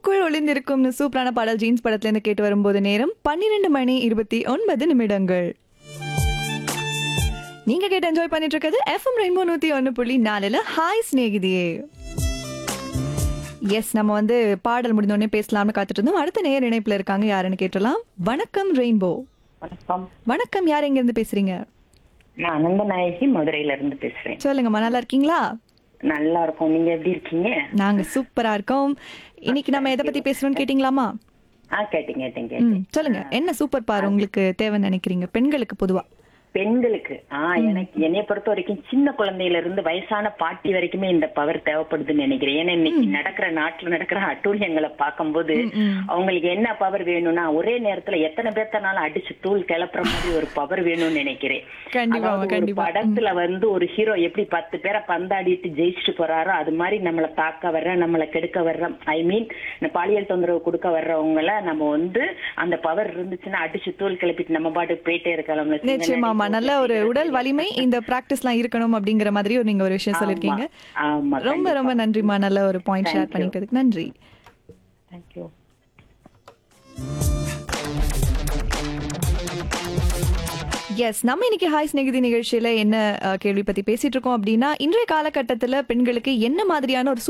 உனக்குள் ஒளிந்திருக்கும் சூப்பரான பாடல் ஜீன்ஸ் படத்துல இருந்து கேட்டு வரும்போது நேரம் பன்னிரெண்டு மணி இருபத்தி ஒன்பது நிமிடங்கள் நீங்க கேட்டு என்ஜாய் பண்ணிட்டு இருக்கிறது எஃப்எம் ரெயின்போ நூத்தி ஒன்னு புள்ளி நாலுல ஹாய் சிநேகிதியே எஸ் நம்ம வந்து பாடல் முடிந்தோடனே பேசலாம்னு காத்துட்டு இருந்தோம் அடுத்த நேர் இணைப்புல இருக்காங்க யாருன்னு கேட்டலாம் வணக்கம் ரெயின்போ வணக்கம் வணக்கம் யார் எங்க இருந்து பேசுறீங்க நான் அனந்தநாயகி மதுரையில இருந்து பேசுறேன் சொல்லுங்கம்மா நல்லா இருக்கீங்களா நல்லா இருக்கும் நீங்க எப்படி இருக்கீங்க நாங்க சூப்பரா இருக்கோம் இன்னைக்கு நம்ம எதை பத்தி பேசுறோம்னு கேட்டீங்களாமா ஆ கேட்டீங்க கேட்டீங்க ம் சொல்லுங்க என்ன சூப்பர் பார் உங்களுக்கு தேவைன்னு நினைக்கிறீங்க பெண்களுக்கு பொதுவா பெண்களுக்கு ஆ எனக்கு என்னைய பொறுத்த வரைக்கும் சின்ன குழந்தையில இருந்து வயசான பாட்டி வரைக்குமே இந்த பவர் தேவைப்படுதுன்னு நினைக்கிறேன் ஏன்னா இன்னைக்கு நடக்கிற நாட்டுல நடக்கிற அட்டூழியங்களை பார்க்கும்போது அவங்களுக்கு என்ன பவர் வேணும்னா ஒரே நேரத்துல எத்தனை பேர்த்தனாலும் அடிச்சு தூள் கிளப்புற மாதிரி ஒரு பவர் வேணும்னு நினைக்கிறேன் கண்டிப்பா, அதாவது ஒரு கண்டிப்பா. படத்துல வந்து ஒரு ஹீரோ எப்படி பத்து பேரை பந்தாடிட்டு ஜெயிச்சுட்டு போறாரோ அது மாதிரி நம்மளை தாக்க வர்ற நம்மளை கெடுக்க வர்ற ஐ மீன் இந்த பாலியல் தொந்தரவு கொடுக்க வர்றவங்கள நம்ம வந்து அந்த பவர் இருந்துச்சுன்னா அடிச்சு தூள் கிளப்பிட்டு நம்ம பாட்டுக்கு போயிட்டே இருக்கலாம் நிச்சயமாமா நல்ல ஒரு உடல் வலிமை இந்த பிராக்டிஸ்லாம் இருக்கணும் அப்படிங்கிற மாதிரி ஒரு நீங்க ஒரு விஷயம் சொல்லிருக்கீங்க ஆமா ரொம்ப ரொம்ப நன்றிமா நல்ல ஒரு பாயிண்ட் ஷேர் பண்ணிக்கிறதுக்கு நன்றி தேங்க்யூ எஸ் நம்ம இன்னைக்கு ஹாய் ஸ்நேகிதி நிகழ்ச்சியில என்ன அஹ், கேள்வி பத்தி பேசிட்டு இருக்கோம் அப்படின்னா இன்றைய காலகட்டத்துல பெண்களுக்கு என்ன மாதிரியான ஒரு